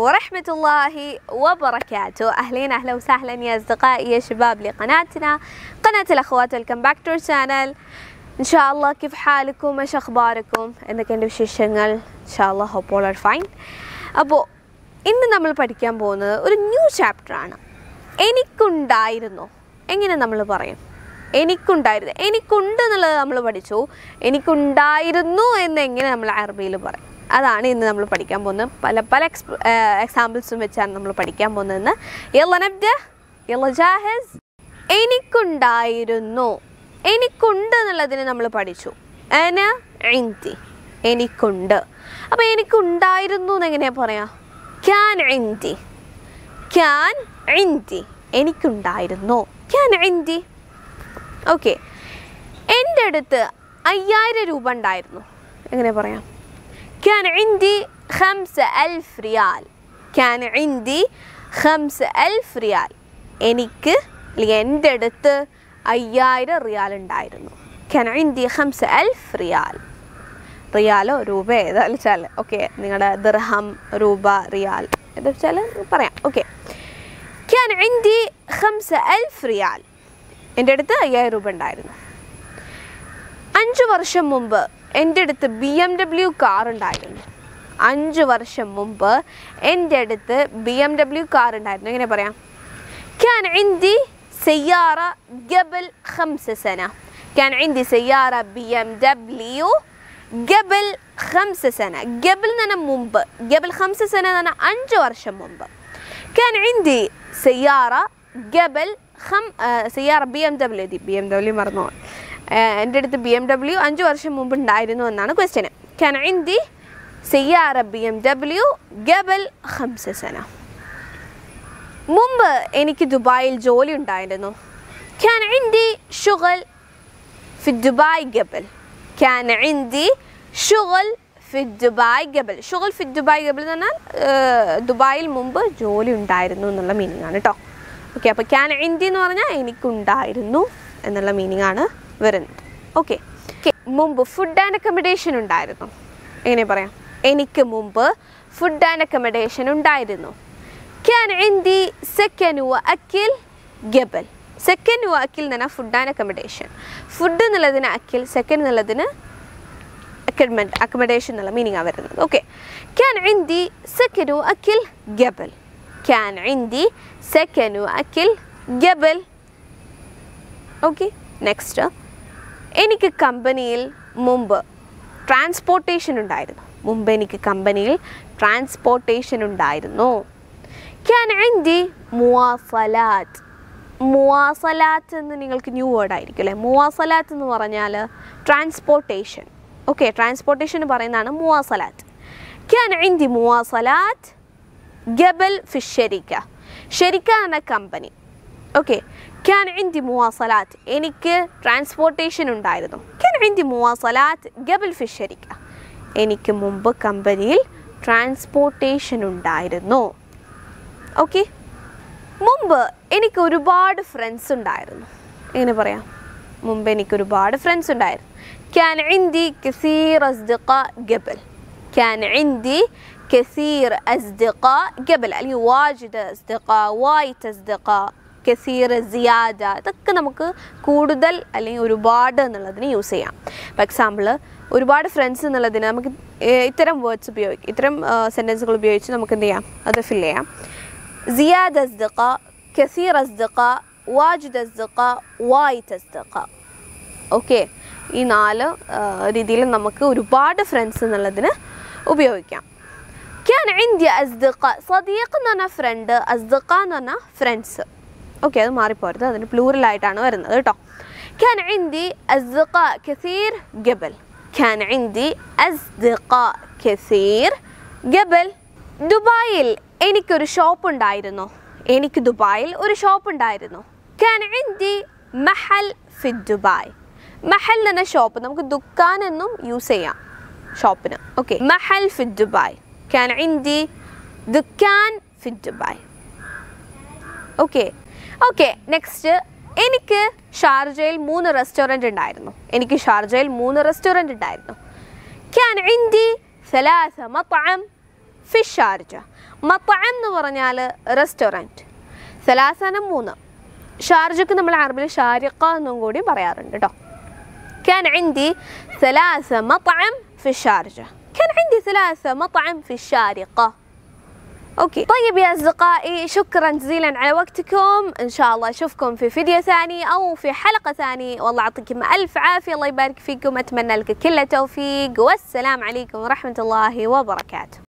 ورحمة الله وبركاته أهلين أهلا وسهلا يا أصدقائي يا شباب لقناتنا قناة الأخوات ويلكم باك تو channel إن شاء الله كيف حالكم إيش أخباركم എന്തൊക്കെയുണ്ട് വിശേഷങ്ങൾ إن شاء الله hope all are fine അപ്പോൾ ഇന്ന് നമ്മൾ പഠിക്കാൻ പോകുന്നത് ഒരു ന്യൂ ചാപ്റ്ററാണ് എനിക്കുണ്ടായിരുന്നോ എങ്ങനെ നമ്മൾ പറയും എനിക്കുണ്ടായിരുന്നു എനിക്കുണ്ട് എന്നുള്ളത് നമ്മൾ പഠിച്ചു എനിക്കുണ്ടായിരുന്നു എന്ന് എങ്ങനെ നമ്മൾ അറബിയിൽ പറയും അതാണ് ഇന്ന് നമ്മൾ പഠിക്കാൻ പോകുന്നത് പല പല എക്സ്പ് എക്സാമ്പിൾസും വെച്ചാണ് നമ്മൾ പഠിക്കാൻ പോകുന്നതെന്ന് യല്ല നബ്ദ യല്ല ജാഹിസ് എനിക്കുണ്ടായിരുന്നു എനിക്കുണ്ട് എന്നുള്ളതിന് നമ്മൾ പഠിച്ചു അന ഇൻതി എനിക്കുണ്ട് അപ്പോൾ എനിക്കുണ്ടായിരുന്നു എന്ന് എങ്ങനെയാ പറയാ ക്യാൻ ഇൻതി ക്യാൻ ഇൻതി എനിക്കുണ്ടായിരുന്നു ക്യാൻ ഇൻതി ഓക്കെ എൻ്റെ അടുത്ത് അയ്യായിരം രൂപ ഉണ്ടായിരുന്നു എങ്ങനെ പറയാം كان عندي خمسة ألف ريال كان عندي خمسة ألف ريال എനിക്ക് അല്ലെങ്കിൽ എൻ്റെ അടുത്ത് അയ്യായിരം റിയാൽ ഉണ്ടായിരുന്നു كان عندي خمسة ألف ريال റിയാലോ രൂപ ഏതായാലും വെച്ചാൽ ഓക്കെ നിങ്ങളുടെ ദിർഹം രൂപ റിയാൽ എന്ന് വെച്ചാൽ പറയാം ഓക്കെ كان عندي خمسة ألف ريال എൻ്റെ അടുത്ത് അയ്യായിരം രൂപ ഉണ്ടായിരുന്നു അഞ്ച് വർഷം മുമ്പ് എൻ്റെ അടുത്ത് ബി എം ഡബ്ല്യു കാർ ഉണ്ടായിരുന്നു അഞ്ച് വർഷം മുമ്പ് എൻ്റെ അടുത്ത് ബി എം ഡബ്ല്യു കാർ ഉണ്ടായിരുന്നു എങ്ങനെ പറയാം كان عندي سيارة قبل خمس سنة كان عندي سيارة بي ام دبليو قبل خمس سنة قبل أنا മുമ്പ് قبل خمس سنة أنا അഞ്ച് വർഷം മുമ്പ് كان عندي سيارة قبل خم آه سيارة بي ام دبليو دي بي ام دبليو മറന്നു പോയി. آه എൻ്റെ അടുത്ത് ബി എം ഡബ്ല്യു അഞ്ച് വർഷം മുമ്പ് ഉണ്ടായിരുന്നു എന്നാണ് ക്വസ്റ്റ്യൻ كان عندي سيارة بي ام دبليو قبل خمس سنة മുമ്പ് എനിക്ക് ദുബായിൽ ജോലി ഉണ്ടായിരുന്നു كان عندي شغل في دبي قبل كان عندي شغل في دبي قبل شغل في دبي قبل എന്ന് പറഞ്ഞാൽ ഏഹ്, ദുബായിൽ മുമ്പ് ജോലി ഉണ്ടായിരുന്നു എന്നുള്ള മീനിങ് ആണ് കേട്ടോ ഓക്കെ അപ്പോൾ ക്യാൻ ഇന്ത്യ എന്ന് പറഞ്ഞാൽ എനിക്കുണ്ടായിരുന്നു എന്നുള്ള മീനിങ് ആണ് വരുന്നത് ഓക്കെ മുമ്പ് ഫുഡ് ആൻഡ് അക്കമഡേഷൻ ഉണ്ടായിരുന്നു എങ്ങനെ പറയാം എനിക്ക് മുമ്പ് ഫുഡ് ആൻഡ് അക്കമഡേഷൻ ഉണ്ടായിരുന്നു كان عندي سكن وأكل قبل സെക്കൻ വാക്കിൽ നിന്ന് ഫുഡ് ആൻഡ് അക്കമഡേഷൻ ഫുഡ് എന്നുള്ളതിന് അക്കിൽ സെക്കൻഡ് എന്നുള്ളതിന് അക്കഡ്മെൻറ്റ് അക്കമഡേഷൻ എന്നുള്ള മീനിങ്ങാണ് വരുന്നത് ഓക്കെ ക്യാൻ عندي سكن وأكل قبل كان عندي سكن وأكل قبل ഓക്കെ നെക്സ്റ്റ് എനിക്ക് കമ്പനിയിൽ മുമ്പ് ട്രാൻസ്പോർട്ടേഷൻ ഉണ്ടായിരുന്നു മുമ്പ് എനിക്ക് കമ്പനിയിൽ ട്രാൻസ്പോർട്ടേഷൻ ഉണ്ടായിരുന്നു ക്യാൻ عندي مواصلات മുവാസലാത്ത് എന്ന് നിങ്ങൾക്ക് ന്യൂ വേർഡ് ആയിരിക്കും അല്ലേ മുവാസലാത്ത് എന്ന് പറഞ്ഞാൽ ട്രാൻസ്പോർട്ടേഷൻ ഓക്കെ ട്രാൻസ്പോർട്ടേഷൻ പറയുന്നതാണ് മുവാസലാത്ത് ക്യാൻ عندي مواصلات قبل في الشركة شركة എന്ന കമ്പനി ഓക്കെ كان عندي مواصلات എനിക്ക് ട്രാൻസ്പോർട്ടേഷൻ ഉണ്ടായിരുന്നു كان عندي مواصلات قبل في الشركة എനിക്ക് മുമ്പ് കമ്പനിയിൽ ട്രാൻസ്പോർട്ടേഷൻ ഉണ്ടായിരുന്നു ഓക്കെ മുമ്പ് എനിക്ക് ഒരുപാട് ഫ്രണ്ട്സ് ഉണ്ടായിരുന്നു എങ്ങനെ പറയാം മുമ്പ് എനിക്ക് ഒരുപാട് ഫ്രണ്ട്സ് ഉണ്ടായിരുന്നു كان عندي كثير أصدقاء قبل كان عندي كثير أصدقاء قبل يعني واجد أصدقاء وايد أصدقاء كثير زيادة ഇതൊക്കെ നമുക്ക് കൂടുതൽ അല്ലെങ്കിൽ ഒരുപാട് എന്നുള്ളതിന് യൂസ് ചെയ്യാം ഫോർ എക്സാമ്പിൾ ഒരുപാട് ഫ്രണ്ട്സ് എന്നുള്ളതിന് നമുക്ക് ഏർ ഇത്തരം വേർഡ്സ് ഉപയോഗിക്കും ഇത്തരം സെൻറ്റൻസുകൾ ഉപയോഗിച്ച് നമുക്ക് എന്ത് ചെയ്യാം അത് ഫില്ല് ചെയ്യാം زيادة أصدقاء كثير أصدقاء واجد أصدقاء وايد أصدقاء ഓക്കെ ഈ നാല് രീതിയിൽ നമുക്ക് ഒരുപാട് ഫ്രണ്ട്സ് എന്നുള്ളതിന് ഉപയോഗിക്കാം كان عندي أصدقاء صديق എന്ന് പറഞ്ഞാൽ ഫ്രണ്ട് أصدقاء എന്ന് പറഞ്ഞാൽ ഫ്രണ്ട്സ് ഓക്കെ അത് മാറിപ്പോരുത് അതിന് plural ആയിട്ടാണ് വരുന്നത് കേട്ടോ كان عندي أصدقاء كثير قبل كان عندي أصدقاء كثير قبل ദുബായിൽ എനിക്കൊരു ഷോപ്പ് ഉണ്ടായിരുന്നു എനിക്ക് ദുബായിൽ ഒരു ഷോപ്പ് ഉണ്ടായിരുന്നു كان عندي محل في دبي മഹൽ എന്ന ഷോപ്പ് നമുക്ക് ദുക്കാൻ എന്നും യൂസ് ചെയ്യാം ഷോപ്പിന് ഓക്കെ മഹൽ ഫി ദുബായ് كان عندي ദുക്കാൻ ഫി ദുബായ് ഓക്കെ ഓക്കെ നെക്സ്റ്റ് എനിക്ക് ഷാർജയിൽ മൂന്ന് റെസ്റ്റോറൻറ്റ് ഉണ്ടായിരുന്നു എനിക്ക് ഷാർജയിൽ മൂന്ന് റെസ്റ്റോറൻറ്റ് ഉണ്ടായിരുന്നു كان عندي ثلاثة مطعم في الشارجة مطعم എന്ന് പറഞ്ഞാൽ റെസ്റ്റോറൻറ്റ് സലാസന മൂന്ന് ഷാർജക്ക് നമ്മൾ അറബിൽ ഷാരിഖ എന്നും കൂടി പറയാറുണ്ട് കേട്ടോ كان عندي ثلاثة مطعم في الشارجة كان عندي ثلاثة مطعم في الشارقة اوكي طيب يا اصدقائي شكرا جزيلا على وقتكم ان شاء الله اشوفكم في فيديو ثاني او في حلقه ثانيه والله يعطيكم الف عافيه الله يبارك فيكم اتمنى لكم كل التوفيق والسلام عليكم ورحمه الله وبركاته